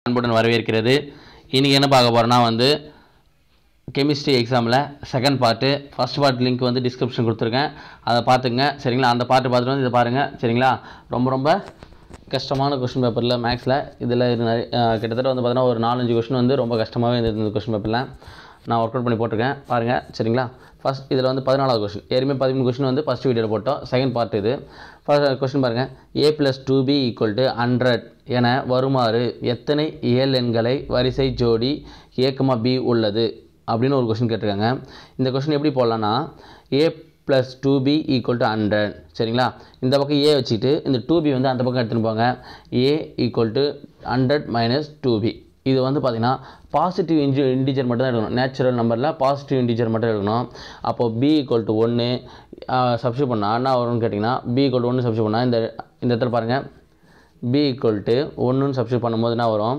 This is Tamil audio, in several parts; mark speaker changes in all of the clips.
Speaker 1: அன்புடன் வரவேற்கிறது இன்றைக்கி என்ன பார்க்க போகிறோன்னா வந்து கெமிஸ்ட்ரி எக்ஸாமில் second part first part link வந்து டிஸ்கிரிப்ஷன் கொடுத்துருக்கேன் அதை பார்த்துங்க சரிங்களா அந்த பார்ட்டு பார்த்துட்டு வந்து இதை பாருங்கள் சரிங்களா ரொம்ப ரொம்ப கஷ்டமான கொஸ்டின் பேப்பரில் மேக்ஸில் இதில் நிறைய அஹ், கிட்டத்தட்ட வந்து பார்த்தீங்கன்னா ஒரு நாலஞ்சு கொஸ்டின் வந்து ரொம்ப கஷ்டமாகவே இருந்தது இந்த கொஸ்டின் பேப்பரில் நான் ஒர்க் அவுட் பண்ணி போட்டிருக்கேன் பாருங்கள் சரிங்களா ஃபர்ஸ்ட் இதில் வந்து பதினாலாவது கொஸ்டின் ஏற்கனவே பதிமூணு கொஸ்டின் வந்து ஃபஸ்ட் வீடியோவில் போட்டோம் செகண்ட் பார்ட் இது ஃபர்ஸ்ட் கொஸ்டின் பாருங்கள் A plus two B equal to hundred என வருமாறு எத்தனை இயல் எண்களை வரிசை ஜோடி ஏக்கமா பி உள்ளது அப்படின்னு ஒரு கொஸ்டின் கேட்டிருக்காங்க இந்த கொஸ்டின் எப்படி போடலான்னா A plus two B equal to hundred சரிங்களா இந்த பக்கம் ஏ வச்சுக்கிட்டு இந்த டூ பி வந்து அந்த பக்கம் எடுத்துன்னு போங்க A equal to hundred minus two B இது வந்து பார்த்தீங்கன்னா பாசிட்டிவ் இன்ஜி இன்டிஜர் மட்டும் தான் எடுக்கணும் நேச்சுரல் நம்பரில் பாசிட்டிவ் இன்டிஜர் மட்டும் எடுக்கணும் அப்போது பி ஈக்குவல் டு ஒன்று சப்ஸ்டியூட் பண்ணால் என்ன வரும்னு கேட்டிங்கன்னா பி ஈக்குவல் டு ஒன்று சப்ஸ்டியூட் பண்ணால் இந்த இந்த இடத்துல பாருங்கள் பி ஈக்குவல் டு ஒன்றுன்னு சப்ஸ்டியூட் பண்ணும்போது என்ன வரும்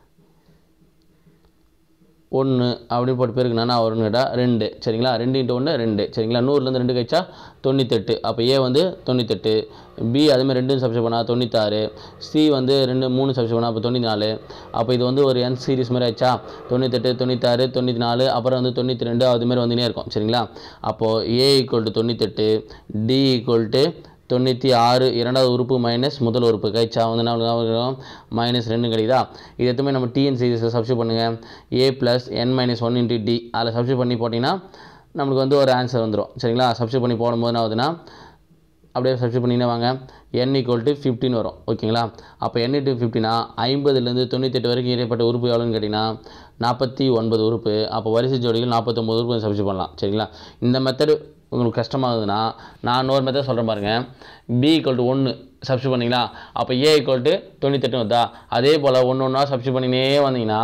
Speaker 1: ஒன்று அப்படி போட்டு பேருக்கு என்ன வரும்னு கேட்டால் ரெண்டு சரிங்களா ரெண்டு இன்ட்டு ஒன்று ரெண்டு சரிங்களா நூறுலேருந்து ரெண்டு கழிச்சா தொண்ணூத்தெட்டு அப்போ ஏ வந்து தொண்ணூத்தெட்டு பி அதேமாதிரி ரெண்டு சப்ஸ்டியூட் பண்ணால் தொண்ணூத்தாறு சி வந்து ரெண்டு மூணு சப்ஸ்டியூட் பண்ணால் அப்போ தொண்ணூற்றி நாலு அப்போ இது வந்து ஒரு என் சீரிஸ் மாதிரி ஆச்சா தொண்ணூத்தெட்டு தொண்ணூத்தாறு தொண்ணூற்றி நாலு அப்புறம் வந்து தொண்ணூற்றி ரெண்டு அதுமாரி வந்துனே இருக்கும் சரிங்களா அப்போது ஏ ஈக்குவல் டு தொண்ணூத்தெட்டு டி ஈக்குவல் டு தொண்ணூற்றி ஆறு இரண்டாவது உறுப்பு மைனஸ் முதல் உறுப்பு கைச்சா வந்து என்ன வரும் மைனஸ் ரெண்டு கிடைக்குதா இது எதுவுமே நம்ம டிஎன் சீரிஸை சப்ஸ்டியூட் பண்ணுங்கள் A plus N minus one into D அதில் சப்ஸ்டியூட் பண்ணி போட்டிங்கன்னா நம்மளுக்கு வந்து ஒரு ஆன்சர் வந்துடும் சரிங்களா சப்ஸ்டியூட் பண்ணி போடும்போது என்ன ஆகுதுன்னா அப்படியே சப்ஸ்டியூட் பண்ணினே வாங்க என் ஈக்குவல் டு ஃபிஃப்டின் வரும் ஓகேங்களா அப்போ என் டு ஃபிஃப்டினா ஐம்பதுலேருந்து தொண்ணூத்தெட்டு வரைக்கும் இடைப்பட்ட உறுப்பு எவ்வளோன்னு கேட்டிங்கன்னா நாற்பத்தி ஒன்பது உறுப்பு அப்போ வரிசை ஜோடிகள் நாற்பத்தொம்பது உறுப்பு சப்ஸ்டியூட் பண்ணலாம் சரிங்களா இந்த மெத்தடு உங்களுக்கு கஷ்டமாகுதுன்னா நான் இன்னொரு மெத்தட் சொல்கிறேன் பாருங்கள் பி ஈக்குவல் டு ஒன்று சப்ஸ்டியூட் பண்ணிங்களா அப்போ ஏ ஈக்குவல் டு தொண்ணூத்தெட்டு வருதா அதே போல் ஒன்று ஒன்றா சப்ஸ்டியூட் பண்ணினே வந்தீங்கன்னா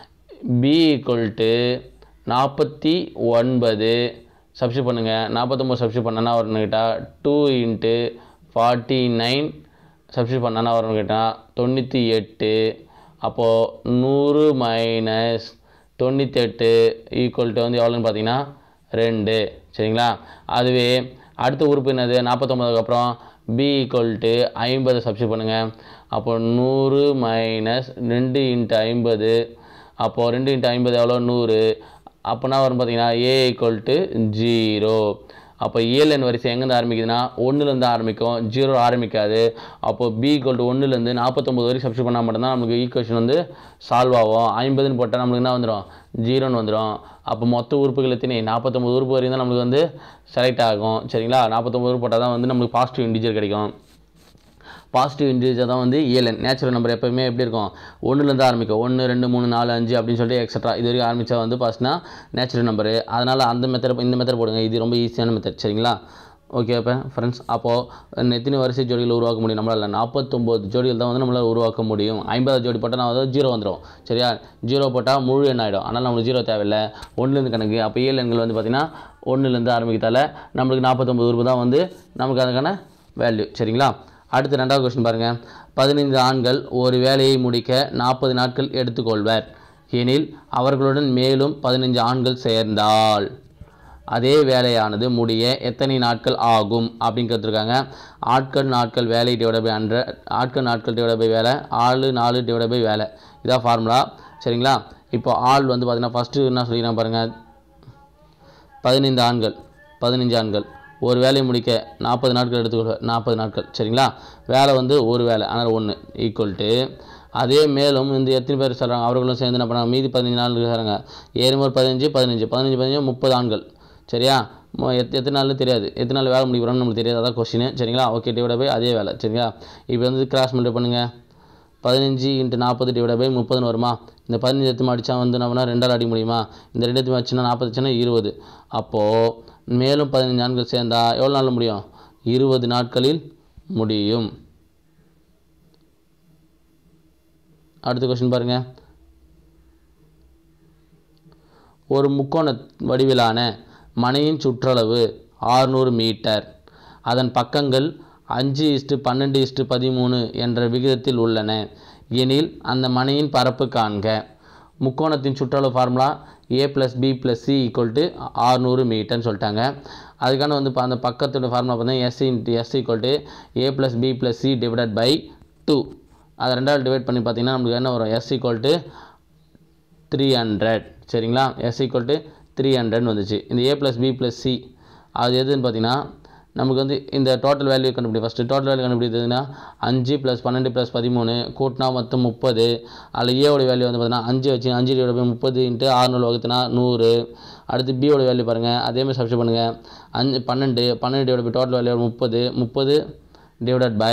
Speaker 1: பி ஈக்குவல் டு நாற்பத்தி ஒன்பது சப்ஸ்டியூட் பண்ணுங்கள் நாற்பத்தொம்போது சப்ஸ்டியூட் பண்ணனா வரும்னு கேட்டால் two into forty nine substitute பண்ணனா வரும்னு கேட்டால் தொண்ணூற்றி எட்டு அப்போது நூறு மைனஸ் தொண்ணூத்தெட்டு ஈக்குவல் டு வந்து எவ்வளோன்னு பார்த்தீங்கன்னா ரெண்டு சரிங்களா அதுவே அடுத்த உறுப்பு என்னது நாற்பத்தொம்பதுக்கு அப்புறம் பி ஈக்குவல் டு ஐம்பது சப்ஸ்டியூட் பண்ணுங்கள் அப்போ நூறு மைனஸ் ரெண்டு இன்ட்டு ஐம்பது அப்போது ரெண்டு இன்ட்டு ஐம்பது எவ்வளோ நூறு அப்போனா வரும் பார்த்தீங்கன்னா ஏ ஈக்குவல் டு ஜீரோ அப்போ ஏழன் வரிசை எங்கேருந்து ஆரம்பிக்குதுன்னா ஒன்றுலேருந்து ஆரம்பிக்கும் ஜீரோ ஆரம்பிக்காது அப்போது பி ஈக்குவல் டு ஒன்றுலேருந்து நாற்பத்தொம்பது வரைக்கும் சப்ஸ்டியூட் பண்ணால் மட்டும்தான் நமக்கு ஈக்குவேஷன் வந்து சால்வ் ஆகும் ஐம்பதுன்னு போட்டால் நம்மளுக்கு என்ன வந்துடும் ஜீரோன்னு வந்துடும் அப்போ மொத்த உறுப்புகள் எத்தனை நாற்பத்தொம்பது உறுப்பு வரையும் தான் நம்மளுக்கு வந்து செலக்ட் ஆகும் சரிங்களா நாற்பத்தொம்பது உறுப்பு போட்டால் தான் வந்து நம்மளுக்கு பாசிட்டிவ் இன்டிஜர் கிடைக்கும் பாசிட்டிவ் இன்டிஜர் தான் வந்து ஏழன் நேச்சுரல் நம்பர் எப்போயுமே எப்படி இருக்கும் ஒன்றுலேருந்து ஆரம்பிக்கும் ஒன்று ரெண்டு மூணு நாலு அஞ்சு அப்படின்னு சொல்லிட்டு எக்ஸட்ரா இது வரைக்கும் ஆரம்பித்தா வந்து ஃபஸ்ட்னா நேச்சுரல் நம்பரு அதனால் அந்த மெத்தட் இந்த மெத்தட் போடுங்க இது ரொம்ப ஈஸியான மெத்தட் சரிங்களா ஓகே அப்போ ஃப்ரெண்ட்ஸ் அப்போது எத்தனை வரிசை ஜோடிகள் உருவாக்க முடியும் நம்மளால் நாற்பத்தொம்போது ஜோடிகள் தான் வந்து நம்மளால் உருவாக்க முடியும் ஐம்பது ஜோடி போட்டால் நான் வந்து ஜீரோ வந்துடும் சரியா ஜீரோ போட்டால் முழு எண் ஆகிடும் ஆனால் நம்மளுக்கு ஜீரோ தேவையில்லை ஒன்றுலேருந்து கணக்கு அப்போ ஏழு எண்கள் வந்து பார்த்திங்கன்னா ஒன்றுலேருந்து ஆரம்பிக்கத்தால நம்மளுக்கு நாற்பத்தொம்பது உறுப்பு தான் வந்து நமக்கு அதுக்கான வேல்யூ சரிங்களா அடுத்து ரெண்டாவது கொஸ்டின் பாருங்கள் பதினைந்து ஆண்கள் ஒரு வேலையை முடிக்க நாற்பது நாட்கள் எடுத்துக்கொள்வர் எனில் அவர்களுடன் மேலும் பதினைஞ்சு ஆண்கள் சேர்ந்தால் அதே வேலையானது முடிய எத்தனை நாட்கள் ஆகும் அப்படின்னு கேட்டிருக்காங்க ஆட்கள் நாட்கள் வேலை டிவைட் பை ஹண்ட்ரட் ஆட்கள் நாட்கள் டிவைட் பை வேலை ஆளு நாலு டிவைட் பை வேலை இதான் ஃபார்முலா சரிங்களா இப்போ ஆள் வந்து பார்த்தீங்கன்னா ஃபஸ்ட்டு என்ன சொல்லிக்கிறேன் பாருங்கள் பதினைந்து ஆண்கள் பதினஞ்சு ஆண்கள் ஒரு வேலையை முடிக்க நாற்பது நாட்கள் எடுத்துக்கொள்ள நாற்பது நாட்கள் சரிங்களா வேலை வந்து ஒரு வேலை ஆனால் ஒன்று ஈக்குவல் டு அதே மேலும் இந்த எத்தனை பேர் சொல்கிறாங்க அவர்களும் சேர்ந்து என்ன பண்ணாங்க மீதி பதினஞ்சு நாள் சொல்கிறாங்க ஏறுமோர் பதினஞ்சு பதினஞ்சு பதினஞ்சு பதினஞ்சு முப்பது ஆண்கள் சரியா மொ- எத் எத்தனை நாள்னு தெரியாது எத்தனை நாள் வேலை முடிக்கிறோம்னு நமக்கு தெரியாது அதான் கொஸ்டின் சரிங்களா ஓகே டிவைட் பை அதே வேலை சரிங்களா இப்போ வந்து கிராஸ் மல்டி பண்ணுங்கள் பதினஞ்சு இன்ட்டு நாற்பது டிவைட் பை முப்பதுன்னு வருமா இந்த பதினஞ்சு எத்தனை அடித்தா வந்து நம்மனா ரெண்டால் அடிக்க முடியுமா இந்த ரெண்டு எத்தனை அடிச்சுன்னா நாற்பது வச்சுன்னா இருபது அப்போது மேலும் பதினஞ்சு நாட்கள் சேர்ந்தா எவ்வளோ நாளில் முடியும் இருபது நாட்களில் முடியும் அடுத்த கொஸ்டின் பாருங்கள் ஒரு முக்கோண வடிவிலான மனையின் சுற்றளவு 600 மீட்டர் அதன் பக்கங்கள் அஞ்சு இஸ்டு பன்னெண்டு இஸ்டு பதிமூணு என்ற விகிதத்தில் உள்ளன எனில் அந்த மனையின் பரப்பு காண்க முக்கோணத்தின் சுற்றளவு formula A plus B plus C equal to ஆறுநூறு மீட்டர்னு சொல்லிட்டாங்க அதுக்கான வந்து இப்போ அந்த பக்கத்தோட ஃபார்முலா பார்த்தீங்கன்னா S into S equal to A plus B plus C divided by two அதை ரெண்டாவது டிவைட் பண்ணி பார்த்தீங்கன்னா நமக்கு என்ன வரும் S equal to three hundred சரிங்களா எஸ் ஈக்குவல் டு த்ரீ ஹண்ட்ரட்னு வந்துச்சு இந்த A plus B plus C அது எதுன்னு பார்த்தீங்கன்னா நமக்கு வந்து இந்த டோட்டல் வேல்யூ கண்டுபிடி ஃபஸ்ட்டு டோட்டல் வேல்யூ கண்டுபிடிச்சதுன்னா அஞ்சு ப்ளஸ் பன்னெண்டு ப்ளஸ் பதிமூணு கூட்டினா மொத்தம் முப்பது அதில் ஏவோட வேல்யூ வந்து பார்த்தீங்கன்னா அஞ்சு வச்சு அஞ்சு டிவைட் பை முப்பது இன்ட்டு ஆறுநூறு வகுத்துனா நூறு அடுத்து பியோட வேல்யூ பாருங்கள் அதேமாதிரி சப்ஸ்ட் பண்ணுங்கள் அஞ்சு பன்னெண்டு பன்னெண்டு டிவைட் பை டோட்டல் வேல்யூ முப்பது முப்பது டிவைடட் பை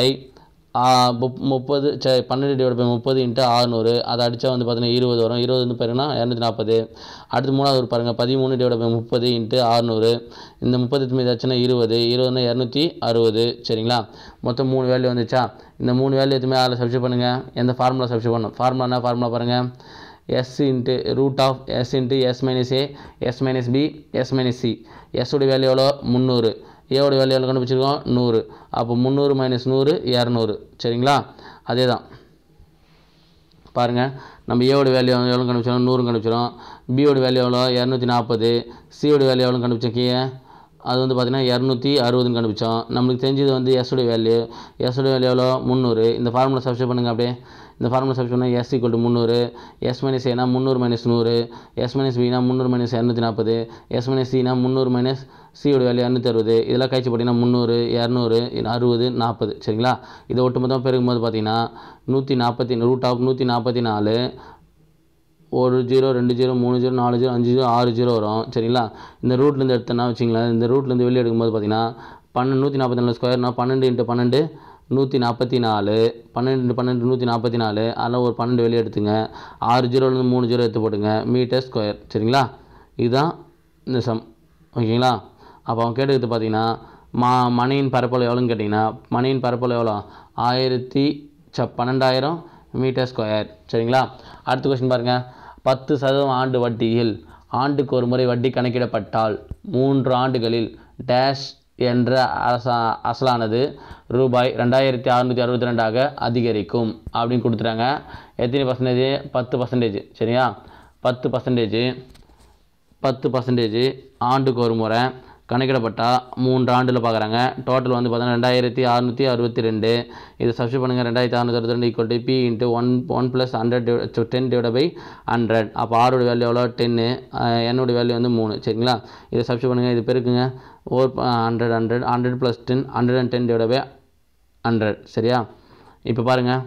Speaker 1: முப்பது சரி பன்னெண்டு டிவைட் பை முப்பது இன்ட்டு ஆறுநூறு அதை அடித்தா வந்து பார்த்தீங்கன்னா இருபது வரும் இருபது வந்து பாருங்கன்னா இரநூத்தி நாற்பது அடுத்து மூணாவது ஒரு பாருங்கள் பதிமூணு டிவைட் பை முப்பது இன்ட்டு ஆறுநூறு இந்த முப்பது மீது ஆச்சுன்னா இருபது இருபதுனா இரநூத்தி அறுபது சரிங்களா மொத்தம் மூணு வேல்யூ வந்துச்சா இந்த மூணு வேல்யூ எதுவுமே அதில் சப்ஸ்ட் பண்ணுங்கள் எந்த ஃபார்முலா சப்ஸ்ட் பண்ணணும் ஃபார்முலா என்ன ஃபார்முலா பாருங்கள் S into root of S into S minus A S minus B S minus C எஸ்ஸோடைய வேல்யூ எவ்வளோ முந்நூறு ஏவோட வேல்யூ எவ்வளோ கண்டுபிடிச்சிருக்கோம் நூறு அப்போ முந்நூறு மைனஸ் நூறு இரநூறு சரிங்களா அதே தான் பாருங்கள் நம்ம ஏவோட வேல்யூ எவ்வளோ கண்டுபிடிச்சோம் நூறு கண்டுபிடிச்சிடும் பியோட வேல்யூ எவ்வளோ இரநூத்தி நாற்பது சியோட வேல்யூ எவ்வளோ கண்டுபிடிச்சிருக்கீங்க அது வந்து பார்த்தீங்கன்னா இரநூத்தி அறுபதுன்னு கண்டுபிடிச்சோம் நம்மளுக்கு தெரிஞ்சது வந்து எஸ்ஸோட வேல்யூ எஸ்ஸோட வேல்யூ எவ்வளோ முந்நூறு இந்த ஃபார்முலா சப்ஸ்ட் பண்ணுங்கள் அப்படியே இந்த ஃபார்முலா சப்ஸ்ட் பண்ணால் எஸ் ஈக்குவல் டு முந்நூறு எஸ் மைனஸ் ஏனா முந்நூறு மைனஸ் நூறு எஸ் மைனஸ் பினா முந்நூறு மைனஸ் இரநூத்தி நாற்பது எஸ் மைனஸ் சினா முந்நூறு மைனஸ் சியோட வேல்யூ இரநூத்தி அறுபது இதெல்லாம் கழிச்சு பார்த்தீங்கன்னா முந்நூறு இரநூறு அறுபது நாற்பது சரிங்களா இதை ஒட்டுமொத்தம் பெருக்கும்போது பார்த்தீங்கன்னா நூற்றி நாற்பத்தி ரூட் ஆஃப் நூற்றி நாற்பத்தி நாலு ஒரு ஜீரோ ரெண்டு ஜீரோ மூணு ஜீரோ நாலு ஜீரோ அஞ்சு ஜீரோ ஆறு ஜீரோ வரும் சரிங்களா இந்த ரூட்லேருந்து எடுத்தோன்னா வச்சிங்களேன் இந்த ரூட்லேருந்து வெளியே எடுக்கும்போது பார்த்தீங்கன்னா பன்னெண்டு நூற்றி நாற்பத்தி நாலு ஸ்கொயர்னா பன்னெண்டு இன்ட்டு பன்னெண்டு நூற்றி நாற்பத்தி நாலு பன்னெண்டு இன்ட்டு பன்னெண்டு நூற்றி நாற்பத்தி நாலு அதில் ஒரு பன்னெண்டு வெளியே எடுத்துங்க ஆறு ஜீரோலேருந்து மூணு ஜீரோ எடுத்து போட்டுங்க மீட்டர் ஸ்கொயர் சரிங்களா இதுதான் இந்த சம் ஓகேங்களா அப்போ அவன் கேட்டது பார்த்தீங்கன்னா மா மணியின் பரப்பளவு எவ்வளோன்னு கேட்டிங்கன்னா மணியின் பரப்பளவு எவ்வளோ ஆயிரத்தி ச பன்னெண்டாயிரம் மீட்டர் ஸ்கொயர் சரிங்களா அடுத்த கொஸ்டின் பாருங்கள் பத்து சதவீதம் ஆண்டு வட்டியில் ஆண்டுக்கு ஒரு முறை வட்டி கணக்கிடப்பட்டால் மூன்று ஆண்டுகளில் டேஷ் என்ற அச அசலானது ரூபாய் ரெண்டாயிரத்தி அறநூற்றி அறுபத்தி ரெண்டாக அதிகரிக்கும் அப்படின்னு கொடுத்துட்டாங்க எத்தனை பர்சன்டேஜ் பத்து பர்சன்டேஜ் சரியா பத்து பர்சன்டேஜ் பத்து பர்சன்டேஜ் ஆண்டுக்கு ஒரு முறை கணக்கிடப்பட்டால் மூன்று ஆண்டில் பார்க்குறாங்க டோட்டல் வந்து பார்த்தீங்கன்னா ரெண்டாயிரத்தி அறநூற்றி அறுபத்தி ரெண்டு இது சப்ஸ்ட் பண்ணுங்கள் ரெண்டாயிரத்தி அறநூற்றி அறுபத்தி ரெண்டு equal to P into one one plus hundred ten divide by hundred அப்போ ஆரோட வேல்யூ எவ்வளோ டென்னு என்னோட வேல்யூ வந்து மூணு சரிங்களா இதை சப்ஸ்ட் பண்ணுங்கள் இது பெருக்குங்க or hundred hundred hundred plus ten hundred and ten divide by hundred சரியா இப்போ பாருங்கள்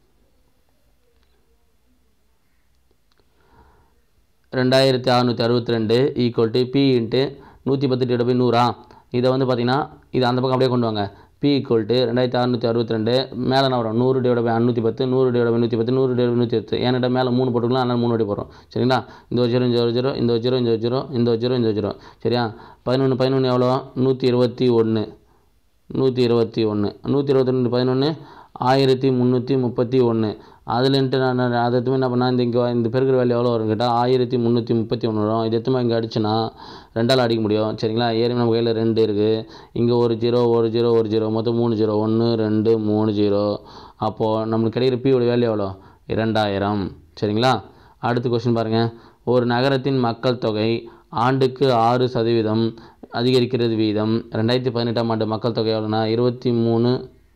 Speaker 1: ரெண்டாயிரத்தி அறநூற்றி அறுபத்தி ரெண்டு ஈக்குவல் டு பி இன்ட்டு நூற்றி பத்து டிவைட் பை நூறா இதை வந்து பார்த்தீங்கன்னா இது அந்த பக்கம் அப்படியே கொண்டு வாங்க பி ஈக்குவல் டு ரெண்டாயிரத்தி அறநூற்றி அறுபத்தி ரெண்டு மேலே என்ன வரும் நூறு டிவைட் பை அறுநூற்றி பத்து நூறு டிவைட் பை நூற்றி பத்து நூறு டிவைட் பை நூற்றி பத்து ஏன்டா மேலே மூணு போட்டுக்கலாம் அதனால் மூணு வாட்டி போடுறோம் சரிங்களா இந்த ஒரு ஜீரோ இந்த ஒரு ஜீரோ இந்த ஒரு ஜீரோ இந்த ஒரு ஜீரோ இந்த ஒரு ஜீரோ இந்த ஒரு ஜீரோ சரியா பதினொன்று பதினொன்று எவ்வளோ நூற்றி இருபத்தி ஒன்று நூற்றி இருபத்தி ஒன்று நூற்றி இருபத்தி ரெண்டு பதினொன்று ஆயிரத்தி முந்நூற்றி முப்பத்தி ஒன்று அதுலன்ட்டு நான் நான் அதை எத்துமே என்ன பண்ணால் இந்த இங்கே இந்த பெருக்கிற வேல்யூ எவ்வளோ வரும் கேட்டால் ஆயிரத்தி முந்நூற்றி முப்பத்தி ஒன்று வரும் இது எத்துமே இங்கே அடிச்சுன்னா ரெண்டால் அடிக்க முடியும் சரிங்களா ஏற்கனவே நம்ம கையில் ரெண்டு இருக்குது இங்கே ஒரு ஜீரோ ஒரு ஜீரோ ஒரு ஜீரோ மொத்தம் மூணு ஜீரோ ஒன்று ரெண்டு மூணு ஜீரோ அப்போது நம்மளுக்கு கிடைக்கிற பியோட வேல்யூ எவ்வளோ இரண்டாயிரம் சரிங்களா அடுத்த கொஸ்டின் பாருங்கள் ஒரு நகரத்தின் மக்கள் தொகை ஆண்டுக்கு ஆறு சதவீதம் அதிகரிக்கிறது வீதம் ரெண்டாயிரத்தி பதினெட்டாம் ஆண்டு மக்கள் தொகை எவ்வளோனா இருபத்தி மூணு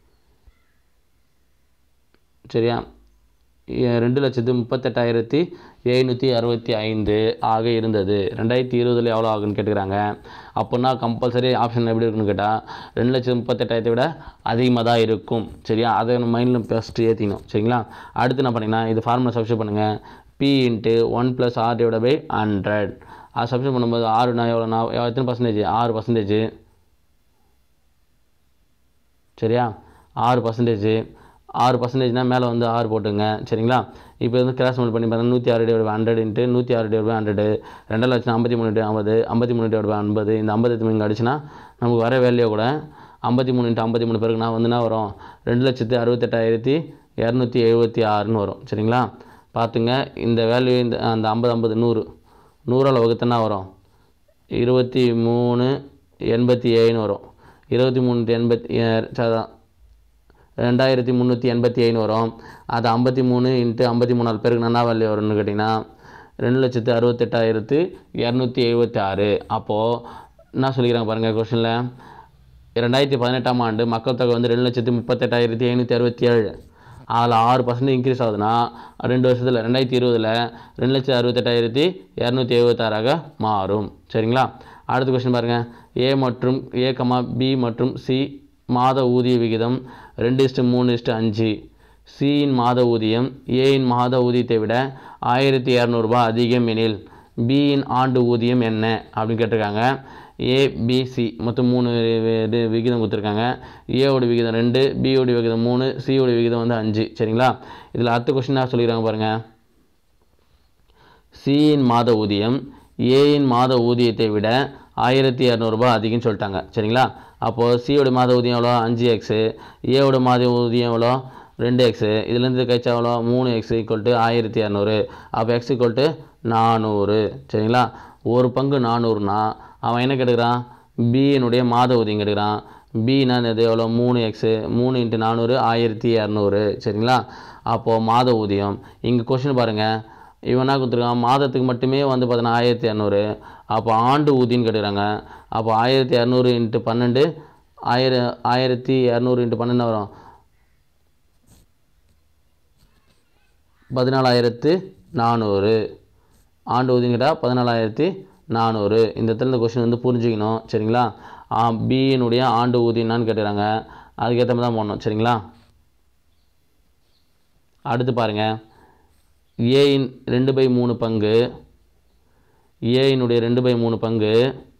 Speaker 1: சரியா எ- ரெண்டு லட்சத்து முப்பத்தெட்டாயிரத்தி எழுநூற்றி அறுபத்தி ஐந்து ஆக இருந்தது ரெண்டாயிரத்தி இருபதில் எவ்வளோ ஆகுன்னு கேட்டுக்கிறாங்க அப்படின்னா கம்பல்சரி ஆப்ஷன் எப்படி இருக்குன்னு கேட்டால் ரெண்டு லட்சத்து முப்பத்தெட்டாயிரத்தை விட அதிகமாக தான் இருக்கும் சரியா அதை நம்ம மைண்டில் ஃபஸ்ட்டு ஏற்றிக்கணும் சரிங்களா அடுத்து என்ன பண்ணிங்கன்னா இது ஃபார்முலா சப்ஸ்ட் பண்ணுங்கள் P into one plus R divide by hundred அது சப்ஸ்ட் பண்ணும்போது ஆறுனா எவ்வளோனா எத்தனை பர்சன்டேஜ் ஆறு பர்சன்டேஜ் சரியா ஆறு பர்சன்டேஜ் ஆறு பர்சன்டேஜ்னால் மேலே வந்து ஆறு போட்டுங்க சரிங்களா இப்போ வந்து கிராஸ் மல்டி பண்ணி பார்த்தா நூற்றி ஆறு டிவைட் ஹண்ட்ரட் இன்ட்டு நூற்றி ஆறு டிவைட் ஹண்ட்ரடு ரெண்டு லட்சம் ஐம்பத்தி மூணு டிவைட் ஐம்பது ஐம்பத்தி மூணு டிவைட் ஐம்பது இந்த ஐம்பத்தி மூணு அடிச்சுன்னா நமக்கு வர வேல்யூ கூட ஐம்பத்தி மூணு இன்ட்டு ஐம்பத்தி மூணு பேருக்கு நான் வந்துன்னா வரும் ரெண்டு லட்சத்து அறுபத்தெட்டாயிரத்தி இரநூத்தி எழுபத்தி ஆறுன்னு வரும் சரிங்களா பார்த்துங்க இந்த வேல்யூ இந்த அந்த ஐம்பது ஐம்பது நூறு நூறால் வகுத்தனா வரும் இருபத்தி மூணு எண்பத்தி ஏழுன்னு வரும் இருபத்தி மூணு எண்பத்தி அஹ் சதான் ரெண்டாயிரத்தி முந்நூற்றி எண்பத்தி ஐந்து வரும் அது ஐம்பத்தி மூணு இன்ட்டு ஐம்பத்தி மூணு நாலு பேருக்கு என்ன வேல்யூ வரும்னு கேட்டிங்கன்னா ரெண்டு லட்சத்து அறுபத்தெட்டாயிரத்து இரநூத்தி எழுபத்தி ஆறு அப்போது என்ன சொல்லிக்கிறாங்க பாருங்கள் கொஷனில் ரெண்டாயிரத்தி பதினெட்டாம் ஆண்டு மக்கள் தொகை வந்து ரெண்டு லட்சத்து முப்பத்தெட்டாயிரத்தி ஐநூற்றி அறுபத்தி ஏழு அதில் ஆறு பர்சன்ட் இன்க்ரீஸ் ஆகுதுன்னா ரெண்டு வருஷத்தில் ரெண்டாயிரத்தி இருபதில் ரெண்டு லட்சத்தி அறுபத்தெட்டாயிரத்தி இரநூத்தி எழுபத்தாறாக மாறும் சரிங்களா அடுத்த கொஸ்டின் பாருங்கள் ஏ மற்றும் ஏ கமா பி மற்றும் சி மாத ஊதிய விகிதம் ரெண்டு இஸ்ட்டு மூணு இஸ்ட்டு அஞ்சு சியின் மாத ஊதியம் ஏயின் மாத ஊதியத்தை விட ஆயிரத்தி இரநூறுபா அதிகம் எனில் பியின் ஆண்டு ஊதியம் என்ன அப்படின்னு கேட்டிருக்காங்க ஏபிசி மொத்தம் மூணு இது விகிதம் கொடுத்துருக்காங்க ஏவோட விகிதம் ரெண்டு பியோட விகிதம் மூணு சியோட விகிதம் வந்து அஞ்சு சரிங்களா இதில் அடுத்த கொஸ்டினாக சொல்லிக்கிறாங்க பாருங்கள் சியின் மாத ஊதியம் ஏயின் மாத ஊதியத்தை விட ஆயிரத்தி இரநூறுபா அதிகம்னு சொல்லிட்டாங்க சரிங்களா அப்போது சியோட மாத ஊதியம் எவ்வளோ அஞ்சு எக்ஸு ஏவோட மாத ஊதியம் எவ்வளோ ரெண்டு எக்ஸு இதுலேருந்து கழிச்சா எவ்வளோ மூணு எக்ஸ் ஈக்குவல் டு ஆயிரத்தி இரநூறு அப்போ எக்ஸ் ஈக்குவல் டு நானூறு சரிங்களா ஒரு பங்கு நானூறுனா அவன் என்ன கேட்டுக்கிறான் பியினுடைய மாத ஊதியம் கேட்டுக்கிறான் பின்னா இது எவ்வளோ மூணு எக்ஸு மூணு இன்ட்டு நானூறு ஆயிரத்தி இரநூறு சரிங்களா அப்போது மாத ஊதியம் இங்கே கொஷின் பாருங்கள் இவன் என்ன கொடுத்துருக்கான் மாதத்துக்கு மட்டுமே வந்து பார்த்தீங்கன்னா ஆயிரத்தி இரநூறு அப்போ ஆண்டு ஊதியம்னு கேட்டுக்கிறாங்க அப்போ ஆயிரத்தி இரநூறு இன்ட்டு பன்னெண்டு ஆயிர ஆயிரத்தி இரநூறு இன்ட்டு பன்னெண்டு வரும் பதினாலாயிரத்து நானூறு ஆண்டு ஊதியம் கேட்டால் பதினாலாயிரத்தி நானூறு இந்த இடத்துல இந்த கொஷின் வந்து புரிஞ்சுக்கணும் சரிங்களா பியினுடைய ஆண்டு ஊதியம் என்னன்னு கேட்டுக்கிறாங்க அதுக்கேற்ற மாதிரி தான் போடணும் சரிங்களா அடுத்து பாருங்கள் ஏயின் ரெண்டு பை மூணு பங்கு ஏயினுடைய ரெண்டு பை மூணு பங்கு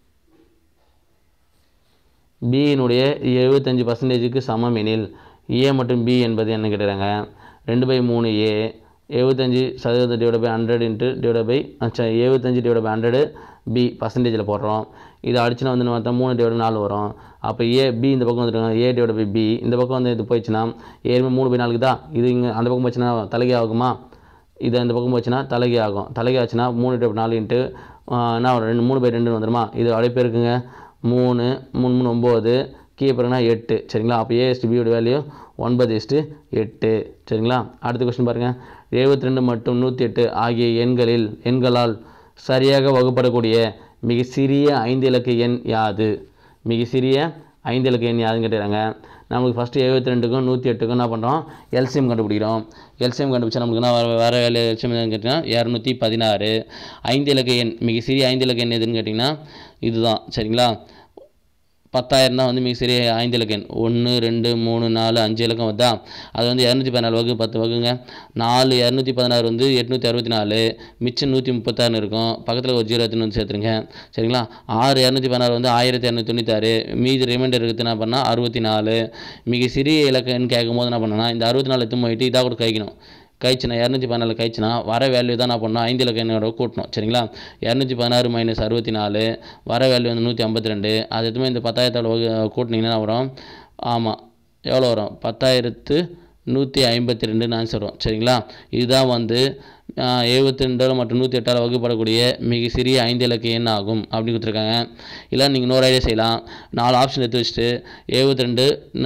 Speaker 1: பியினுடைய எழுபத்தஞ்சு பர்சன்டேஜுக்கு சமம் எனில் ஏ மற்றும் பி என்பது என்ன கேட்டுறாங்க ரெண்டு பை மூணு ஏ எழுபத்தஞ்சி சதவீதம் divide by hundred into divide by அச்சா எழுபத்தஞ்சி டிவைட் பை ஹண்ட்ரடு பி பர்சன்டேஜில் போடுறோம் இது அடிச்சுனா வந்து பார்த்தா மூணு டிவைட் நாலு வரும் அப்போ ஏ பி இந்த பக்கம் வந்துருக்காங்க ஏ டிவைட் பை பி இந்த பக்கம் வந்து இது போயிடுச்சுன்னா ஏழுமே மூணு பை நாலுக்கு தான் இது இங்கே அந்த பக்கம் போச்சுன்னா தலைகை ஆகுமா இது அந்த பக்கம் போச்சுன்னா தலைகை ஆகும் தலைகை ஆச்சுன்னா மூணு டிவைட் நாலு இன்ட்டு என்ன வரும் ரெண்டு மூணு பை ரெண்டுன்னு வந்துருமா இது அப்படியே இருக்குங்க மூணு மூணு மூணு ஒம்பது கீழே பாருங்கன்னா எட்டு சரிங்களா அப்போ ஏ எஸ்டி பியோட வேல்யூ ஒன்பது எஸ்ட்டு எட்டு சரிங்களா அடுத்த கொஸ்டின் பாருங்கள் எழுபத்தி ரெண்டு மற்றும் நூற்றி எட்டு ஆகிய எண்களில் எண்களால் சரியாக வகுப்படக்கூடிய மிக சிறிய ஐந்து இலக்க எண் யாது மிக சிறிய ஐந்து இலக்க எண் யாதுன்னு கேட்டுறாங்க நமக்கு ஃபஸ்ட்டு எழுபத்தி ரெண்டுக்கும் நூற்றி எட்டுக்கும் என்ன பண்ணுறோம் எல்சிஎம் கண்டுபிடிக்கிறோம் எல்சிஎம் கண்டுபிடிச்சா நமக்கு என்ன வர வேறு வேலை எல்சிஎம் எதுன்னு கேட்டிங்கன்னா இரநூத்தி பதினாறு ஐந்து இலக்க எண் மிக சிறிய ஐந்து இலக்க எண் எதுன்னு கேட்டிங்கன்னா இதுதான் சரிங்களா பத்தாயிரம் தான் வந்து மிக சிறிய ஐந்து இலக்க எண் ஒன்று ரெண்டு மூணு நாலு அஞ்சு இலக்கம் வருதா அது வந்து இரநூத்தி பதினாலு வகு பத்து வகுங்க நாலு இரநூத்தி பதினாறு வந்து எட்நூற்றி அறுபத்தி நாலு மிச்சம் நூற்றி முப்பத்தாறுன்னு இருக்கும் பக்கத்தில் ஒரு ஜீரோ எடுத்துன்னு வந்து சேர்த்துருங்க சரிங்களா ஆறு இரநூத்தி பதினாறு வந்து ஆயிரத்தி இரநூத்தி தொண்ணூத்தாறு மீதி ரிமைண்டர் இருக்குது என்ன பண்ணால் அறுபத்தி நாலு மிக சிறிய இலக்கன்னு கேட்கும் போது என்ன பண்ணனா இந்த அறுபத்தி நாலு எடுத்து போயிட்டு இதாக கூட கழிக்கணும் கழிச்சுனா இரநூத்தி பதினாலு கழிச்சுனா வர வேல்யூ தான் நான் பண்ணணும் ஐந்து இலக்க எண்ணோட கூட்டணும் சரிங்களா இரநூத்தி பதினாறு மைனஸ் அறுபத்தி நாலு வர வேல்யூ வந்து நூற்றி ஐம்பத்தி ரெண்டு அது எதுவுமே இந்த பத்தாயிரத்தோட வகு கூட்டினீங்கன்னா வரும் ஆமாம் எவ்வளோ வரும் பத்தாயிரத்து நூற்றி ஐம்பத்தி ரெண்டுன்னு ஆன்சர் வரும் சரிங்களா இதுதான் வந்து எழுபத்தி ரெண்டால் மற்றும் நூற்றி எட்டால் வகுப்படக்கூடிய மிக சிறிய ஐந்து இலக்க எண் ஆகும் அப்படின்னு கொடுத்துருக்காங்க இல்லை நீங்கள் இன்னொரு ஐடியா செய்யலாம் நாலு ஆப்ஷன் எடுத்து வச்சுட்டு எழுபத்தி ரெண்டு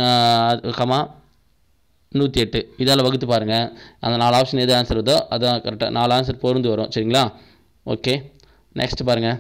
Speaker 1: கமா நூற்றி எட்டு இதால் வகுத்து பாருங்கள் அந்த நாலு ஆப்ஷன் எது ஆன்சர் வருதோ அதான் கரெக்டாக நாலு ஆன்சர் பொருந்து வரும் சரிங்களா ஓகே நெக்ஸ்ட் பாருங்கள்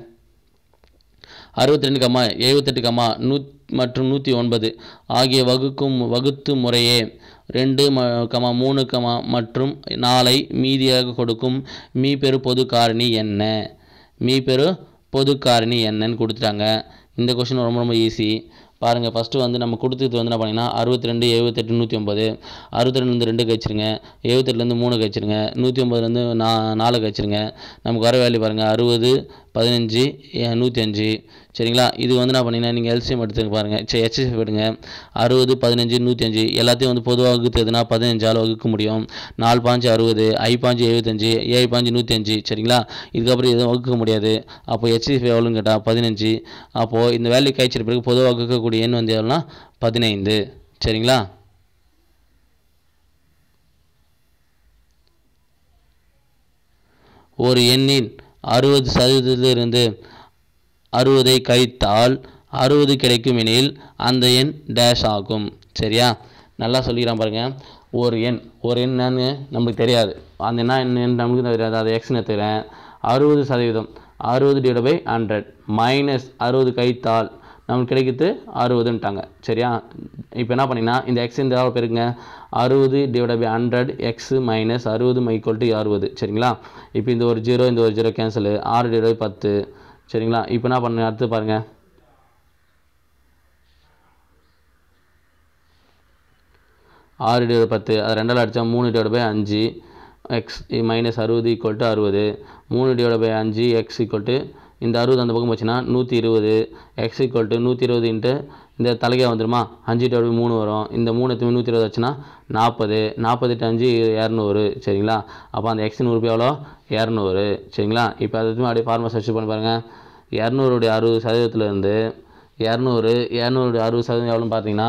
Speaker 1: அறுபத்தி ரெண்டு கம்மா எழுபத்தெட்டு கம்மா நூ மற்றும் நூற்றி ஒன்பது ஆகிய வகுக்கும் வகுத்து முறையே ரெண்டு ம கமா மூணு கமா மற்றும் நாலை மீதியாக கொடுக்கும் மீ பெரு பொது காரணி என்ன மீ பெரு பொது காரணி என்னன்னு கொடுத்துட்டாங்க இந்த கொஷின் ரொம்ப ரொம்ப ஈஸி பாருங்கள் ஃபஸ்ட்டு வந்து நம்ம கொடுத்தது வந்து என்ன பண்ணிங்கன்னா அறுபத்தி ரெண்டு எழுபத்தெட்டு நூற்றி ஒம்பது அறுபத்தி ரெண்டுலேருந்து ரெண்டு கழிச்சிருங்க எழுபத்தெட்டுலேருந்து மூணு கழிச்சிருங்க நூற்றி ஒம்பதுலேருந்து நா நாலு கழிச்சிருங்க நமக்கு வர வேல்யூ பாருங்கள் அறுபது பதினஞ்சு நூற்றி அஞ்சு சரிங்களா இது வந்து என்ன பண்ணிங்கன்னா நீங்கள் எல்சிஎம் எடுத்துக்க பாருங்கள் சரி ஹெச்எஸ்எஃப் எடுங்க அறுபது பதினஞ்சு நூற்றி அஞ்சு எல்லாத்தையும் வந்து பொதுவாக வகுத்ததுன்னா பதினஞ்சால் வகுக்க முடியும் நாலு பாஞ்சு அறுபது ஐ பாஞ்சு எழுபத்தஞ்சு ஏழு பாஞ்சு நூற்றி அஞ்சு சரிங்களா இதுக்கப்புறம் எதுவும் வகுக்க முடியாது அப்போ ஹெச்எஸ்எஃப் எவ்வளோன்னு கேட்டால் பதினஞ்சு அப்போது இந்த வேல்யூ கழிச்சிட்ட பிறகு பொதுவாக வகுக்கக்கூடிய எண் வந்து எவ்வளோனா பதினைந்து சரிங்களா ஒரு எண்ணின் அறுபது சதவீதத்திலிருந்து அறுபதை கழித்தால் அறுபது கிடைக்கும் எனில் அந்த எண் டேஷ் ஆகும் சரியா நல்லா சொல்லிக்கிறான் பாருங்க ஒரு எண் ஒரு எண் என்னன்னு நமக்கு தெரியாது அந்த என்ன எண் நமக்கு தெரியாது அதை எக்ஸ்னு எடுத்துக்கிறேன் அறுபது சதவீதம் அறுபது டிவைட் பை ஹண்ட்ரட் மைனஸ் அறுபது கழித்தால் நமக்கு கிடைக்கிறது அறுபதுன்ட்டாங்க சரியா இப்போ என்ன பண்ணிங்கன்னா இந்த எக்ஸ் இந்த எவ்வளோ பெருக்குங்க அறுபது divide by hundred X minus அறுபது மைக்கோல் டு அறுபது சரிங்களா இப்போ இந்த ஒரு ஜீரோ இந்த ஒரு ஜீரோ கேன்சலு ஆறு டிவைட் பை பத்து சரிங்களா இப்போ என்ன பண்ணுங்க அடுத்து பாருங்கள் ஆறு டிவைட் பத்து அது ரெண்டால் அடித்தா மூணு டிவைட் பை அஞ்சு எக்ஸ் மைனஸ் அறுபது ஈக்குவல் டு அறுபது மூணு டிவைட் பை அஞ்சு எக்ஸ் ஈக்குவல் டு இந்த அறுபது அந்த பக்கம் போச்சுன்னா நூற்றி இருபது எக்ஸ் ஈக்குவல் டு நூற்றி இருபது இன்ட்டு இந்த தலைகை வந்துருமா அஞ்சு டிவைட் பை மூணு வரும் இந்த மூணு எத்தனை நூற்றி இருபது வச்சுன்னா நாற்பது நாற்பது எட்டு அஞ்சு இரநூறு சரிங்களா அப்போ அந்த எக்ஸ் நூறு எவ்வளோ இரநூறு சரிங்களா இப்போ அது அப்படியே ஃபார்முலா சர்ச் பண்ணி பாருங்கள் இரநூறுடைய அறுபது சதவீதத்துலேருந்து இரநூறு இரநூறுடைய அறுபது சதவீதம் எவ்வளோன்னு பார்த்தீங்கன்னா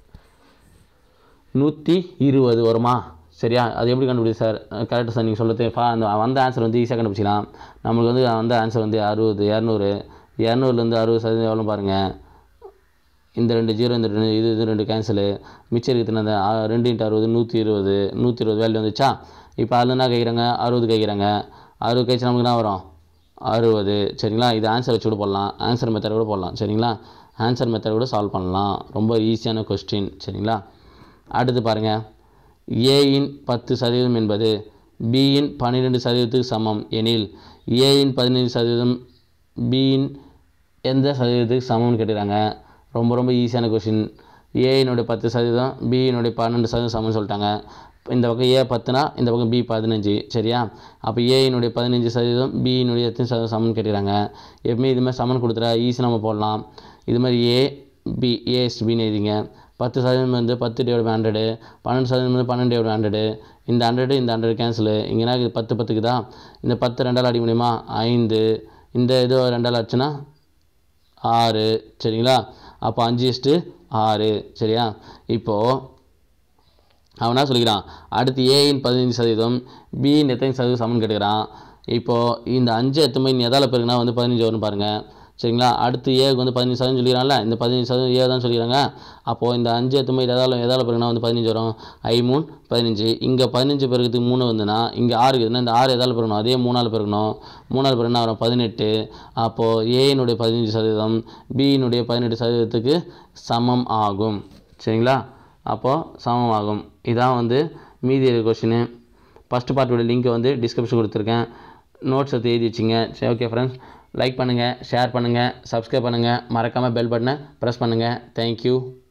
Speaker 1: நூற்றி இருபது வருமா சரியா அது எப்படி கண்டுபிடிச்சு சார் கரெக்டாக சார் நீங்கள் சொல்கிறது ஃபா அந்த வந்த ஆன்சர் வந்து ஈஸியாக கண்டுபிடிச்சிக்கலாம் நம்மளுக்கு வந்து வந்த ஆன்சர் வந்து அறுபது இரநூறு இரநூறுலேருந்து அறுபது சதவீதம் எவ்வளோ பாருங்கள் இந்த ரெண்டு ஜீரோ இந்த ரெண்டு இது இது ரெண்டு கேன்சலு மிச்சம் இருக்குது அந்த ஆ, ரெண்டு இன்ட்டு அறுபது நூற்றி இருபது நூற்றி இருபது வேல்யூ வந்துச்சா இப்போ அதில் என்ன கேட்குறாங்க அறுபது கேட்குறாங்க அறுபது கழிச்சு நமக்கு என்ன வரும் அறுபது சரிங்களா இது ஆன்சர் வச்சு கூட போடலாம் ஆன்சர் மெத்தட் கூட போடலாம் சரிங்களா ஆன்சர் மெத்தட் கூட சால்வ் பண்ணலாம் ரொம்ப ஈஸியான கொஸ்டின் சரிங்களா அடுத்து பாருங்கள் ஏயின் பத்து சதவீதம் என்பது பியின் பன்னிரெண்டு சதவீதத்துக்கு சமம் எனில் ஏயின் பதினைந்து சதவீதம் பியின் எந்த சதவீதத்துக்கு சமம்னு கேட்டுக்கிறாங்க ரொம்ப ரொம்ப ஈஸியான கொஷின் ஏயினுடைய பத்து சதவீதம் பியினுடைய பன்னெண்டு சதவீதம் சமம்னு சொல்லிட்டாங்க இந்த பக்கம் ஏ பத்துனா இந்த பக்கம் பி பதினஞ்சு சரியா அப்போ ஏயினுடைய பதினஞ்சு சதவீதம் பியினுடைய எத்தனை சதவீதம் சமம்னு கேட்டுக்கிறாங்க எப்பவுமே இது மாதிரி சமன் கொடுத்துட்டா ஈஸி நம்ம போடலாம் இது மாதிரி ஏ பி ஏஎஸ் பின்னு எழுதிங்க பத்து சதவீதம் வந்து பத்து டிவைட் ஹண்ட்ரடு பன்னெண்டு சதவீதம் வந்து பன்னெண்டு டிவைட் ஹண்ட்ரடு இந்த ஹண்ட்ரடு இந்த ஹண்ட்ரட் கேன்சலு இங்கே என்ன இருக்குது பத்து பத்துக்குதா இந்த பத்து ரெண்டால் அடி முடியுமா ஐந்து இந்த இது ரெண்டால் ஆச்சுன்னா ஆறு சரிங்களா அப்போ அஞ்சு இஸ்ட்டு ஆறு சரியா இப்போது அவன் என்ன சொல்லிக்கிறான் அடுத்து ஏயின் பதினஞ்சு சதவீதம் பியின் எத்தனை சதவீதம் சமன் கேட்டுக்கிறான் இப்போது இந்த அஞ்சு எத்தனை நீ எதால் பெருக்குனா வந்து பதினஞ்சு வரும் பாருங்கள் சரிங்களா அடுத்து ஏக்கு வந்து பதினஞ்சு சதவீதம் சொல்லிக்கிறான்ல இந்த பதினஞ்சு சதவீதம் ஏ தான் சொல்லிக்கிறாங்க அப்போது இந்த அஞ்சு எத்தனை எதால் எதால் பெருக்குனா வந்து பதினஞ்சு வரும் ஐ மூணு பதினஞ்சு இங்கே பதினஞ்சு பெருக்கிறதுக்கு மூணு வந்துன்னா இங்கே ஆறு இருக்குதுன்னா இந்த ஆறு எதால் பெருக்கணும் அதே மூணால் பெருக்கணும் மூணால் பெருக்குனா வரும் பதினெட்டு அப்போது ஏயினுடைய பதினஞ்சு சதவீதம் பியினுடைய பதினெட்டு சதவீதத்துக்கு சமம் ஆகும் சரிங்களா அப்போது சமம் ஆகும் இதான் வந்து மீதி இருக்க கொஷினு ஃபஸ்ட் பார்ட்டோட லிங்க்கை வந்து டிஸ்கிரிப்ஷன் கொடுத்துருக்கேன் நோட்ஸ் எடுத்து எழுதி வச்சிங்க சரி ஓகே ஃப்ரெண்ட்ஸ் லைக் பண்ணுங்கள் ஷேர் பண்ணுங்கள் சப்ஸ்கிரைப் பண்ணுங்கள் மறக்காமல் பெல் பட்டனை ப்ரெஸ் பண்ணுங்கள் தேங்க்யூ